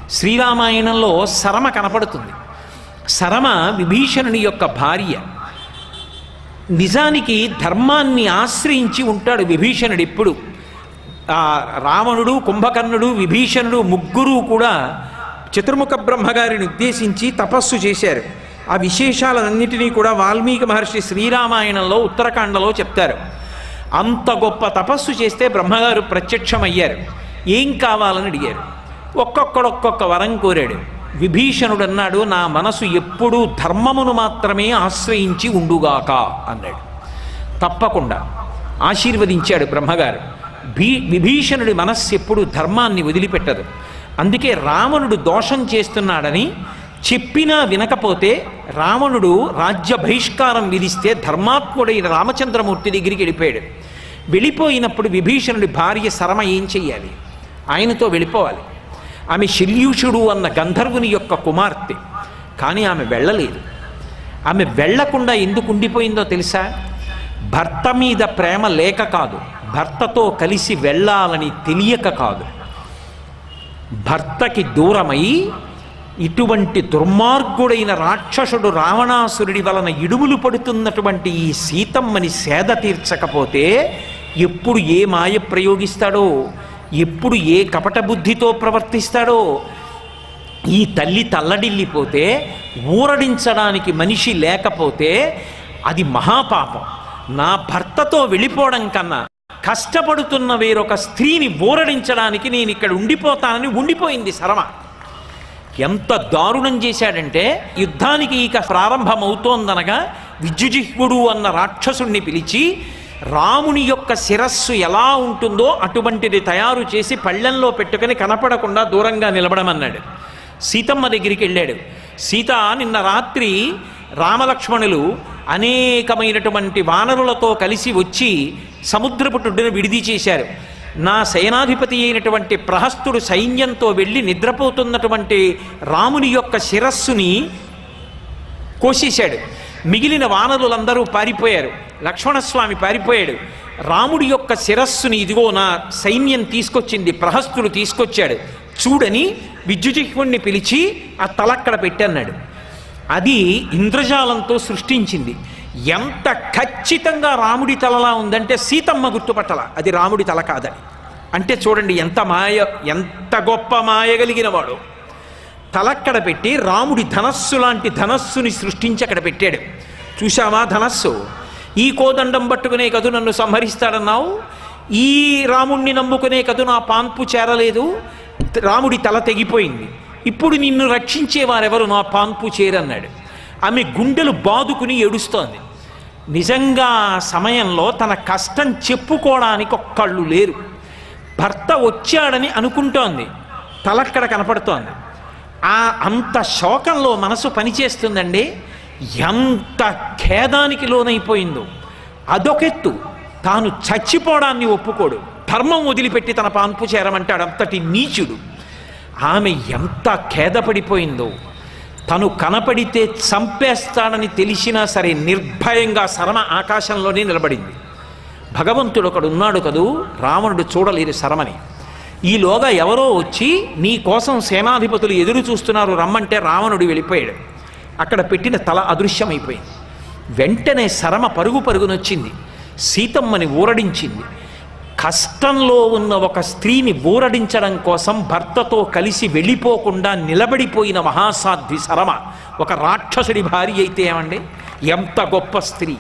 శ్రీరామాయణంలో సరమ కనపడుతుంది సరమ విభీషణుని యొక్క భార్య నిజానికి ధర్మాన్ని ఆశ్రయించి ఉంటాడు విభీషణుడు ఎప్పుడు ఆ రావణుడు కుంభకర్ణుడు విభీషణుడు ముగ్గురు కూడా చతుర్ముఖ బ్రహ్మగారిని ఉద్దేశించి తపస్సు చేశారు ఆ విశేషాలన్నిటినీ కూడా వాల్మీకి మహర్షి శ్రీరామాయణంలో ఉత్తరాఖండలో చెప్తారు అంత గొప్ప తపస్సు చేస్తే బ్రహ్మగారు ప్రత్యక్షమయ్యారు ఏం కావాలని అడిగారు ఒక్కొక్కడు ఒక్కొక్క వరం కోరాడు విభీషణుడు అన్నాడు నా మనసు ఎప్పుడూ ధర్మమును మాత్రమే ఆశ్రయించి ఉండుగాక అన్నాడు తప్పకుండా ఆశీర్వదించాడు బ్రహ్మగారు భీ విభీషణుడి మనస్సు ఎప్పుడు ధర్మాన్ని వదిలిపెట్టదు అందుకే రావణుడు దోషం చేస్తున్నాడని చెప్పినా వినకపోతే రావణుడు రాజ్య బహిష్కారం విధిస్తే ధర్మాత్ముడైన రామచంద్రమూర్తి దగ్గరికి వెళ్ళిపోయాడు వెళ్ళిపోయినప్పుడు విభీషణుడి భార్య శరమ ఏం చెయ్యాలి ఆయనతో వెళ్ళిపోవాలి ఆమె శల్యూషుడు అన్న గంధర్వుని యొక్క కుమార్తె కానీ ఆమె వెళ్ళలేదు ఆమె వెళ్లకుండా ఎందుకు ఉండిపోయిందో తెలుసా భర్త మీద ప్రేమ లేక కాదు భర్తతో కలిసి వెళ్ళాలని తెలియక కాదు భర్తకి దూరమై ఇటువంటి దుర్మార్గుడైన రాక్షసుడు రావణాసురుడి వలన ఇడుములు పడుతున్నటువంటి ఈ సీతమ్మని సేద తీర్చకపోతే ఎప్పుడు ఏ మాయ ప్రయోగిస్తాడో ఎప్పుడు ఏ కపట బుద్ధితో ప్రవర్తిస్తాడో ఈ తల్లి తల్లడిల్లిపోతే ఊరడించడానికి మనిషి లేకపోతే అది మహాపాపం నా భర్తతో వెళ్ళిపోవడం కన్నా కష్టపడుతున్న వేరొక స్త్రీని ఊరడించడానికి నేను ఇక్కడ ఉండిపోతానని ఉండిపోయింది శరమ ఎంత దారుణం చేశాడంటే యుద్ధానికి ఇక ప్రారంభమవుతోందనగా విద్యుజిహ్వుడు అన్న రాక్షసుణ్ణి పిలిచి రాముని యొక్క శిరస్సు ఎలా ఉంటుందో అటువంటిది తయారు చేసి పళ్ళెంలో పెట్టుకొని కనపడకుండా దూరంగా నిలబడమన్నాడు సీతమ్మ దగ్గరికి వెళ్ళాడు సీత నిన్న రాత్రి రామలక్ష్మణులు అనేకమైనటువంటి వానరులతో కలిసి వచ్చి సముద్రపుటుడిని విడిది చేశారు నా సేనాధిపతి అయినటువంటి ప్రహస్తుడు సైన్యంతో వెళ్ళి నిద్రపోతున్నటువంటి రాముని యొక్క శిరస్సుని కోసేశాడు మిగిలిన వానరులందరూ పారిపోయారు లక్ష్మణస్వామి పారిపోయాడు రాముడి యొక్క శిరస్సుని ఇదిగో నా సైన్యం తీసుకొచ్చింది ప్రహస్తుడు తీసుకొచ్చాడు చూడని విద్యుజిహ్వుణ్ణి పిలిచి ఆ తలక్కడ పెట్టన్నాడు అది ఇంద్రజాలంతో సృష్టించింది ఎంత ఖచ్చితంగా రాముడి తలలా ఉందంటే సీతమ్మ గుర్తుపట్టల అది రాముడి తల కాదని అంటే చూడండి ఎంత మాయ ఎంత గొప్ప మాయగలిగిన వాడు తలక్కడ పెట్టి రాముడి ధనస్సు లాంటి ధనస్సుని సృష్టించి అక్కడ పెట్టాడు చూశావా ధనస్సు ఈ కోదండం పట్టుకునే కదు నన్ను సంహరిస్తాడన్నావు ఈ రాముణ్ణి నమ్ముకునే కదు నా పాన్పు చేరలేదు రాముడి తల తెగిపోయింది ఇప్పుడు నిన్ను రక్షించే వారెవరు నా పాన్పు చేరన్నాడు ఆమె గుండెలు బాదుకుని ఏడుస్తోంది నిజంగా ఆ సమయంలో తన కష్టం చెప్పుకోవడానికి ఒక్కళ్ళు లేరు భర్త వచ్చాడని అనుకుంటోంది తలక్కడ కనపడుతోంది ఆ అంత శోకంలో మనసు పనిచేస్తుందండి ఎంత ఖేదానికి లోనైపోయిందో అదొకెత్తు తాను చచ్చిపోవడాన్ని ఒప్పుకోడు ధర్మం వదిలిపెట్టి తన పాన్పు చేరమంటాడు అంతటి నీచుడు ఆమె ఎంత ఖేదపడిపోయిందో తను కనపడితే చంపేస్తాడని తెలిసినా సరే నిర్భయంగా శరమ ఆకాశంలోనే నిలబడింది భగవంతుడు ఒకడు ఉన్నాడు కదూ రావణుడు చూడలేరు శరమని ఈలోగా ఎవరో వచ్చి నీ కోసం సేనాధిపతులు ఎదురు చూస్తున్నారు రమ్మంటే రావణుడు వెళ్ళిపోయాడు అక్కడ పెట్టిన తల అదృశ్యమైపోయింది వెంటనే శరమ పరుగు పరుగునొచ్చింది సీతమ్మని ఊరడించింది కష్టంలో ఉన్న ఒక స్త్రీని ఊరడించడం కోసం భర్తతో కలిసి వెళ్ళిపోకుండా నిలబడిపోయిన మహాసాధ్వి శరమ ఒక రాక్షసుడి భార్య అయితే ఏమండి ఎంత గొప్ప స్త్రీ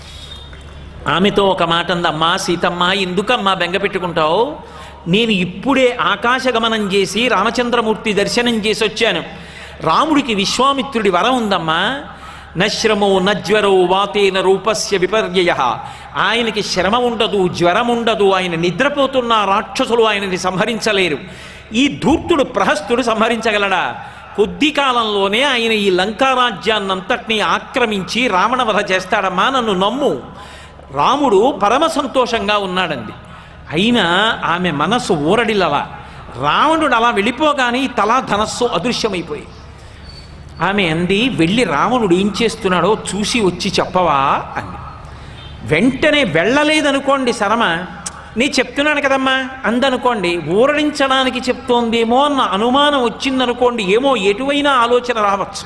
ఆమెతో ఒక మాట అందమ్మా సీతమ్మ ఎందుకమ్మా బెంగ పెట్టుకుంటావు నేను ఇప్పుడే ఆకాశగమనం చేసి రామచంద్రమూర్తి దర్శనం చేసి వచ్చాను రాముడికి విశ్వామిత్రుడి వరం ఉందమ్మా నశ్రమో నజ్వరో వాతేన రూపస్య విపర్యయ ఆయనకి శ్రమ ఉండదు జ్వరం ఉండదు ఆయన నిద్రపోతున్న రాక్షసులు ఆయనని సంహరించలేరు ఈ ధూర్తుడు ప్రహస్తుడు సంహరించగలడా కొద్ది కాలంలోనే ఆయన ఈ లంకారాజ్యాన్నంతటినీ ఆక్రమించి రావణవధ చేస్తాడమ్మా నన్ను నమ్ము రాముడు పరమ సంతోషంగా ఉన్నాడండి అయినా ఆమె మనస్సు ఊరడిలలా రావణుడు అలా వెళ్ళిపోగానే ఈ తలా ధనస్సు అదృశ్యమైపోయి ఆమె అంది వెళ్ళి రావణుడు ఏం చేస్తున్నాడో చూసి వచ్చి చెప్పవా అంది వెంటనే వెళ్ళలేదనుకోండి శరమ నీ చెప్తున్నాను కదమ్మా అందనుకోండి ఊరడించడానికి చెప్తోందేమో అన్న అనుమానం వచ్చిందనుకోండి ఏమో ఎటువైనా ఆలోచన రావచ్చు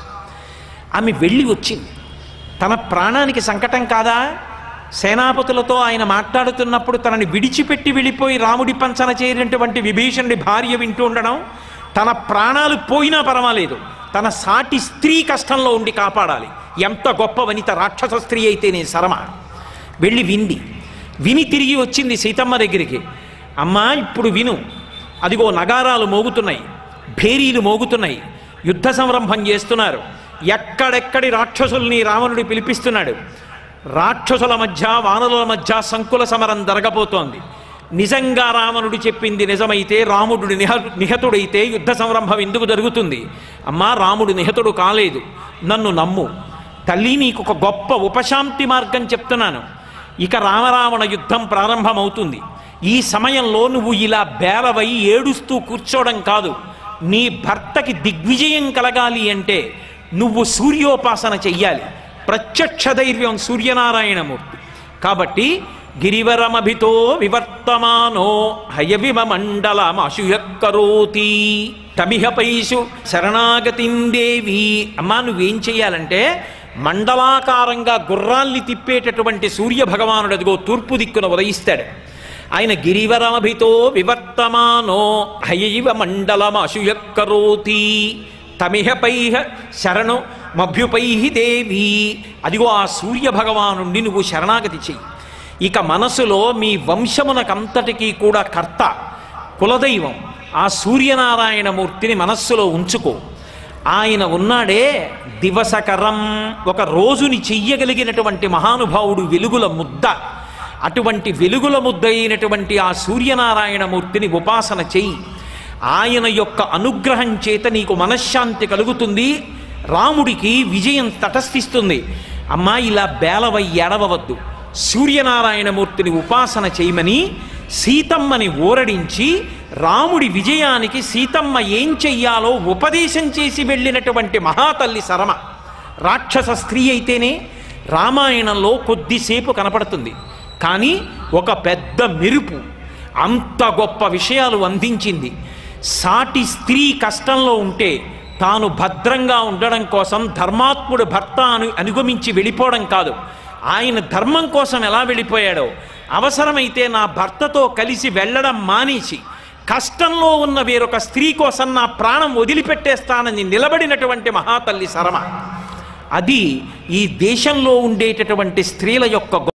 ఆమె వెళ్ళి వచ్చింది తన ప్రాణానికి సంకటం కాదా సేనాపతులతో ఆయన మాట్లాడుతున్నప్పుడు తనని విడిచిపెట్టి వెళ్ళిపోయి రాముడి పంచన చేరినటువంటి విభీషణుడి భార్య వింటూ ఉండడం తన ప్రాణాలు పోయినా పర్వాలేదు తన సాటి స్త్రీ కష్టంలో ఉండి కాపాడాలి ఎంత గొప్ప వనిత రాక్షస స్త్రీ అయితేనే శరమ వెళ్ళి వింది విని తిరిగి వచ్చింది సీతమ్మ దగ్గరికి అమ్మా ఇప్పుడు విను అదిగో నగారాలు మోగుతున్నాయి భేరీలు మోగుతున్నాయి యుద్ధ సంరంభం చేస్తున్నారు ఎక్కడెక్కడి రాక్షసుల్ని రావణుడు పిలిపిస్తున్నాడు రాక్షసుల మధ్య వానరుల మధ్య సంకుల సమరం జరగబోతోంది నిజంగా రావణుడు చెప్పింది నిజమైతే రాముడు నిహ నిహతుడైతే యుద్ధ సంరంభం ఎందుకు జరుగుతుంది అమ్మా రాముడు నిహతుడు కాలేదు నన్ను నమ్ము తల్లి నీకు ఒక గొప్ప ఉపశాంతి మార్గం చెప్తున్నాను ఇక రామరావణ యుద్ధం ప్రారంభమవుతుంది ఈ సమయంలో నువ్వు ఇలా బేలవై ఏడుస్తూ కూర్చోవడం కాదు నీ భర్తకి దిగ్విజయం కలగాలి అంటే నువ్వు సూర్యోపాసన చెయ్యాలి ప్రత్యక్ష ధైర్యం సూర్యనారాయణమూర్తి కాబట్టి గిరివరమభితో వివర్తమానో హయవిమ మండలమశుయక్కరోతి తమిహ పైషు శరణాగతిందేవి అమ్మా నువ్వేం చెయ్యాలంటే మండలాకారంగా గుర్రాల్ని తిప్పేటటువంటి సూర్య భగవానుడు అదిగో తూర్పు దిక్కున ఉదయిస్తాడు ఆయన గిరివరమభితో వివర్తమానో హయైవ మండలమశుయక్కరోతి తమిహపై శరణు మభ్యుపై దేవి అదిగో ఆ సూర్య భగవానుండి నువ్వు శరణాగతి చెయ్యి ఇక మనసులో మీ వంశమునకంతటికీ కూడా కర్త కులదైవం ఆ సూర్యనారాయణమూర్తిని మనస్సులో ఉంచుకో ఆయన ఉన్నాడే దివసకరం ఒక రోజుని చెయ్యగలిగినటువంటి మహానుభావుడు వెలుగుల ముద్ద అటువంటి వెలుగుల ముద్ద అయినటువంటి ఆ సూర్యనారాయణమూర్తిని ఉపాసన చెయ్యి ఆయన యొక్క అనుగ్రహం చేత నీకు మనశ్శాంతి కలుగుతుంది రాముడికి విజయం తటస్థిస్తుంది అమ్మా ఇలా బేలవై ఎడవవద్దు సూర్యనారాయణమూర్తిని ఉపాసన చేయమని సీతమ్మని ఊరడించి రాముడి విజయానికి సీతమ్మ ఏం చెయ్యాలో ఉపదేశం చేసి వెళ్ళినటువంటి మహాతల్లి శరమ రాక్షస స్త్రీ అయితేనే రామాయణంలో కొద్దిసేపు కనపడుతుంది కానీ ఒక పెద్ద మెరుపు అంత గొప్ప విషయాలు అందించింది సాటి స్త్రీ కష్టంలో ఉంటే తాను భద్రంగా ఉండడం కోసం ధర్మాత్ముడు భర్త అను అనుగమించి వెళ్ళిపోవడం కాదు ఆయన ధర్మం కోసం ఎలా వెళ్ళిపోయాడో అవసరమైతే నా భర్తతో కలిసి వెళ్ళడం మానేసి కష్టంలో ఉన్న వేరొక స్త్రీ కోసం నా ప్రాణం వదిలిపెట్టేస్తానని నిలబడినటువంటి మహాతల్లి శరమ అది ఈ దేశంలో ఉండేటటువంటి స్త్రీల యొక్క